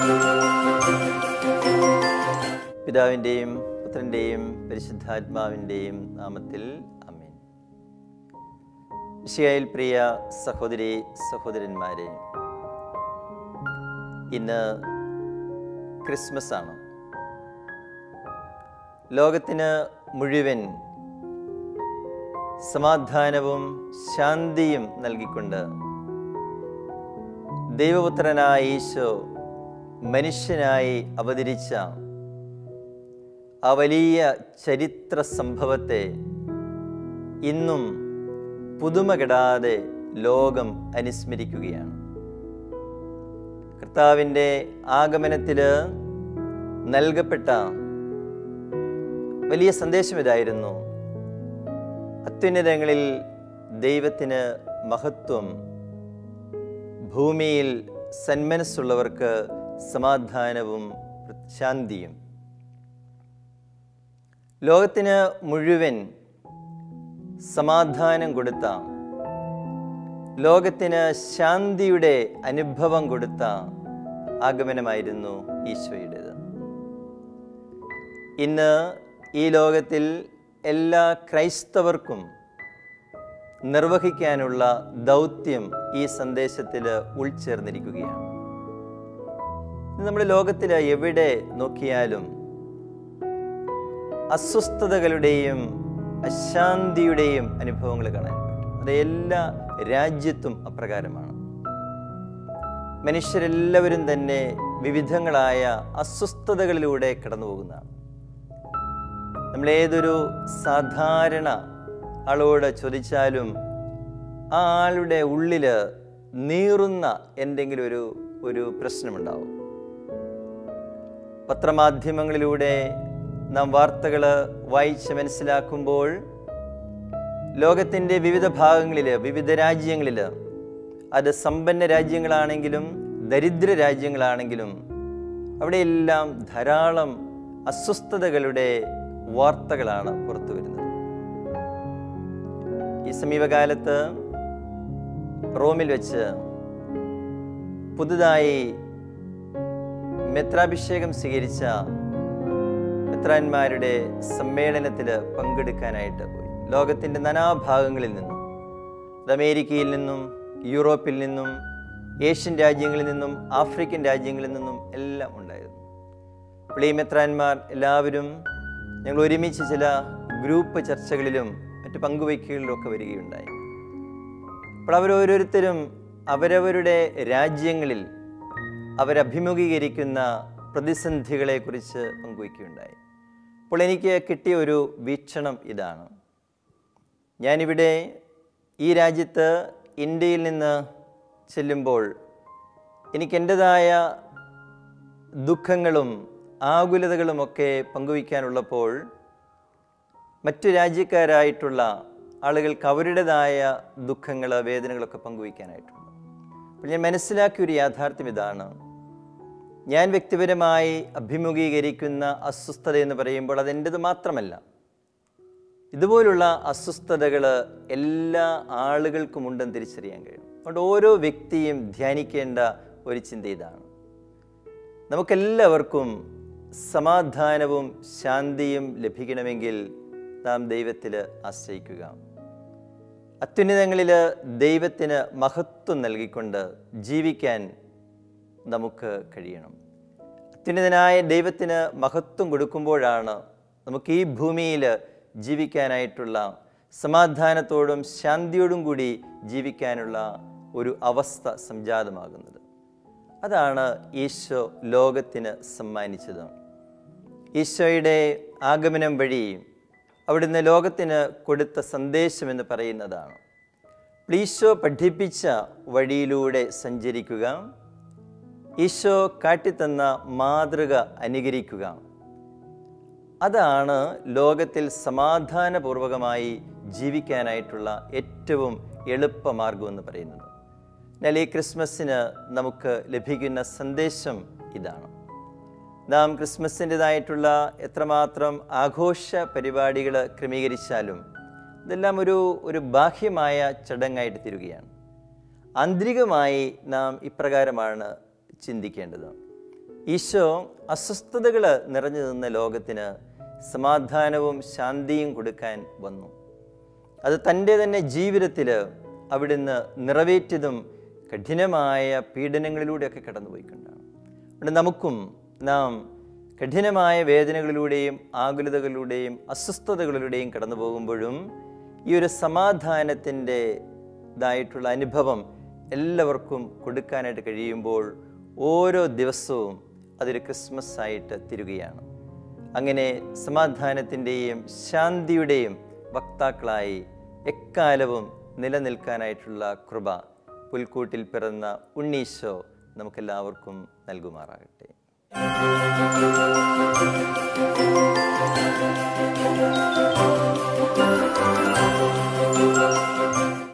പിതാവിൻ്റെയും പുത്രൻ്റെയും പരിശുദ്ധാത്മാവിൻ്റെയും നാമത്തിൽ അമീൻ വിഷയയിൽ പ്രിയ സഹോദരി സഹോദരന്മാരെ ഇന്ന് ക്രിസ്മസ് ആണ് ലോകത്തിന് മുഴുവൻ സമാധാനവും ശാന്തിയും നൽകിക്കൊണ്ട് ദൈവപുത്രനായ ഈശോ മനുഷ്യനായി അവതരിച്ച ആ വലിയ ചരിത്ര സംഭവത്തെ ഇന്നും പുതുമ കെടാതെ ലോകം അനുസ്മരിക്കുകയാണ് കർത്താവിൻ്റെ ആഗമനത്തിൽ നൽകപ്പെട്ട വലിയ സന്ദേശം ഇതായിരുന്നു അത്യുന്നതങ്ങളിൽ ദൈവത്തിന് മഹത്വം ഭൂമിയിൽ സന്മനസ്സുള്ളവർക്ക് സമാധാനവും ശാന്തിയും ലോകത്തിന് മുഴുവൻ സമാധാനം കൊടുത്ത ലോകത്തിന് ശാന്തിയുടെ അനുഭവം കൊടുത്ത ആഗമനമായിരുന്നു ഈശോയുടേത് ഇന്ന് ഈ ലോകത്തിൽ എല്ലാ ക്രൈസ്തവർക്കും നിർവഹിക്കാനുള്ള ദൗത്യം ഈ സന്ദേശത്തിൽ ഉൾച്ചേർന്നിരിക്കുകയാണ് ഇന്ന് നമ്മുടെ ലോകത്തിൽ എവിടെ നോക്കിയാലും അസ്വസ്ഥതകളുടെയും അശാന്തിയുടെയും അനുഭവങ്ങൾ കാണാൻ പറ്റും അത് എല്ലാ രാജ്യത്തും അപ്രകാരമാണ് മനുഷ്യരെല്ലാവരും തന്നെ വിവിധങ്ങളായ അസ്വസ്ഥതകളിലൂടെ കടന്നു പോകുന്നതാണ് നമ്മൾ ഏതൊരു സാധാരണ ആളോട് ചോദിച്ചാലും ആ ആളുടെ ഉള്ളിൽ നീറുന്ന എന്തെങ്കിലും ഒരു ഒരു പ്രശ്നമുണ്ടാവും പത്രമാധ്യമങ്ങളിലൂടെ നാം വാർത്തകൾ വായിച്ച് മനസ്സിലാക്കുമ്പോൾ ലോകത്തിൻ്റെ വിവിധ ഭാഗങ്ങളിൽ വിവിധ രാജ്യങ്ങളിൽ അത് സമ്പന്ന രാജ്യങ്ങളാണെങ്കിലും ദരിദ്ര രാജ്യങ്ങളാണെങ്കിലും അവിടെയെല്ലാം ധാരാളം അസ്വസ്ഥതകളുടെ വാർത്തകളാണ് പുറത്തു വരുന്നത് ഈ സമീപകാലത്ത് റോമിൽ വെച്ച് പുതുതായി മെത്രാഭിഷേകം സ്വീകരിച്ച മെത്രാന്മാരുടെ സമ്മേളനത്തിൽ പങ്കെടുക്കാനായിട്ട് പോയി ലോകത്തിൻ്റെ നാനാഭാഗങ്ങളിൽ നിന്നും അത് അമേരിക്കയിൽ നിന്നും യൂറോപ്പിൽ നിന്നും ഏഷ്യൻ രാജ്യങ്ങളിൽ നിന്നും ആഫ്രിക്കൻ രാജ്യങ്ങളിൽ നിന്നും എല്ലാം ഉണ്ടായിരുന്നു അപ്പോൾ ഈ മെത്രാന്മാർ എല്ലാവരും ഞങ്ങൾ ഒരുമിച്ച് ചില ഗ്രൂപ്പ് ചർച്ചകളിലും മറ്റ് പങ്കുവയ്ക്കലിലും ഒക്കെ വരികയുണ്ടായി അപ്പോൾ അവരോരോരുത്തരും അവരവരുടെ രാജ്യങ്ങളിൽ അവരഭിമുഖീകരിക്കുന്ന പ്രതിസന്ധികളെക്കുറിച്ച് പങ്കുവയ്ക്കുകയുണ്ടായി അപ്പോൾ എനിക്ക് കിട്ടിയ ഒരു വീക്ഷണം ഇതാണ് ഞാനിവിടെ ഈ രാജ്യത്ത് ഇന്ത്യയിൽ നിന്ന് ചെല്ലുമ്പോൾ എനിക്ക് എൻ്റെതായ ദുഃഖങ്ങളും ആകുലതകളുമൊക്കെ പങ്കുവയ്ക്കാനുള്ളപ്പോൾ മറ്റു രാജ്യക്കാരായിട്ടുള്ള ആളുകൾക്ക് അവരുടേതായ ദുഃഖങ്ങൾ വേദനകളൊക്കെ പങ്കുവയ്ക്കാനായിട്ടുണ്ട് അപ്പോൾ ഞാൻ മനസ്സിലാക്കിയ ഒരു യാഥാർത്ഥ്യം ഇതാണ് ഞാൻ വ്യക്തിപരമായി അഭിമുഖീകരിക്കുന്ന അസ്വസ്ഥത എന്ന് പറയുമ്പോൾ അതെൻ്റെത് മാത്രമല്ല ഇതുപോലുള്ള അസ്വസ്ഥതകൾ എല്ലാ ആളുകൾക്കും ഉണ്ടെന്ന് തിരിച്ചറിയാൻ കഴിയും അതുകൊണ്ട് ഓരോ വ്യക്തിയും ധ്യാനിക്കേണ്ട ഒരു ചിന്ത ഇതാണ് നമുക്കെല്ലാവർക്കും സമാധാനവും ശാന്തിയും ലഭിക്കണമെങ്കിൽ നാം ദൈവത്തിൽ ആശ്രയിക്കുക അത്യുന്നതങ്ങളിൽ ദൈവത്തിന് മഹത്വം നൽകിക്കൊണ്ട് ജീവിക്കാൻ നമുക്ക് കഴിയണം അത്യുന്നതനായ ദൈവത്തിന് മഹത്വം കൊടുക്കുമ്പോഴാണ് നമുക്ക് ഈ ഭൂമിയിൽ ജീവിക്കാനായിട്ടുള്ള സമാധാനത്തോടും ശാന്തിയോടും കൂടി ജീവിക്കാനുള്ള ഒരു അവസ്ഥ സംജാതമാകുന്നത് അതാണ് ഈശോ ലോകത്തിന് സമ്മാനിച്ചത് ഈശോയുടെ ആഗമനം വഴി അവിടുന്ന് ലോകത്തിന് കൊടുത്ത സന്ദേശം എന്ന് പറയുന്നതാണ് ഈശോ പഠിപ്പിച്ച വഴിയിലൂടെ സഞ്ചരിക്കുക ഈശോ കാട്ടിത്തന്ന മാതൃക അനുകരിക്കുക അതാണ് ലോകത്തിൽ സമാധാനപൂർവകമായി ജീവിക്കാനായിട്ടുള്ള ഏറ്റവും എളുപ്പമാർഗം എന്ന് പറയുന്നത് എന്നാൽ ഈ ക്രിസ്മസിന് നമുക്ക് ലഭിക്കുന്ന സന്ദേശം ഇതാണ് നാം ക്രിസ്മസിൻ്റെതായിട്ടുള്ള എത്രമാത്രം ആഘോഷ പരിപാടികൾ ക്രമീകരിച്ചാലും ഇതെല്ലാം ഒരു ഒരു ബാഹ്യമായ ചടങ്ങായിട്ട് തീരുകയാണ് ആന്തരികമായി നാം ഇപ്രകാരമാണ് ചിന്തിക്കേണ്ടത് ഈശോ അസ്വസ്ഥതകൾ നിറഞ്ഞു നിന്ന ലോകത്തിന് സമാധാനവും ശാന്തിയും കൊടുക്കാൻ വന്നു അത് തൻ്റെ തന്നെ ജീവിതത്തിൽ അവിടുന്ന് നിറവേറ്റതും കഠിനമായ പീഡനങ്ങളിലൂടെയൊക്കെ കടന്നുപോയിക്കൊണ്ടാണ് അതുകൊണ്ട് നമുക്കും നാം കഠിനമായ വേദനകളിലൂടെയും ആകുലതകളിലൂടെയും അസ്വസ്ഥതകളിലൂടെയും കടന്നു പോകുമ്പോഴും ഈ ഒരു സമാധാനത്തിൻ്റെ ഇതായിട്ടുള്ള അനുഭവം എല്ലാവർക്കും കൊടുക്കാനായിട്ട് കഴിയുമ്പോൾ ഓരോ ദിവസവും അതൊരു ക്രിസ്മസ് ആയിട്ട് തിരുകയാണ് അങ്ങനെ സമാധാനത്തിൻ്റെയും ശാന്തിയുടെയും വക്താക്കളായി എക്കാലവും നിലനിൽക്കാനായിട്ടുള്ള കൃപ പുൽക്കൂട്ടിൽ പിറന്ന ഉണ്ണീശോ നമുക്കെല്ലാവർക്കും നൽകുമാറാകട്ടെ Thank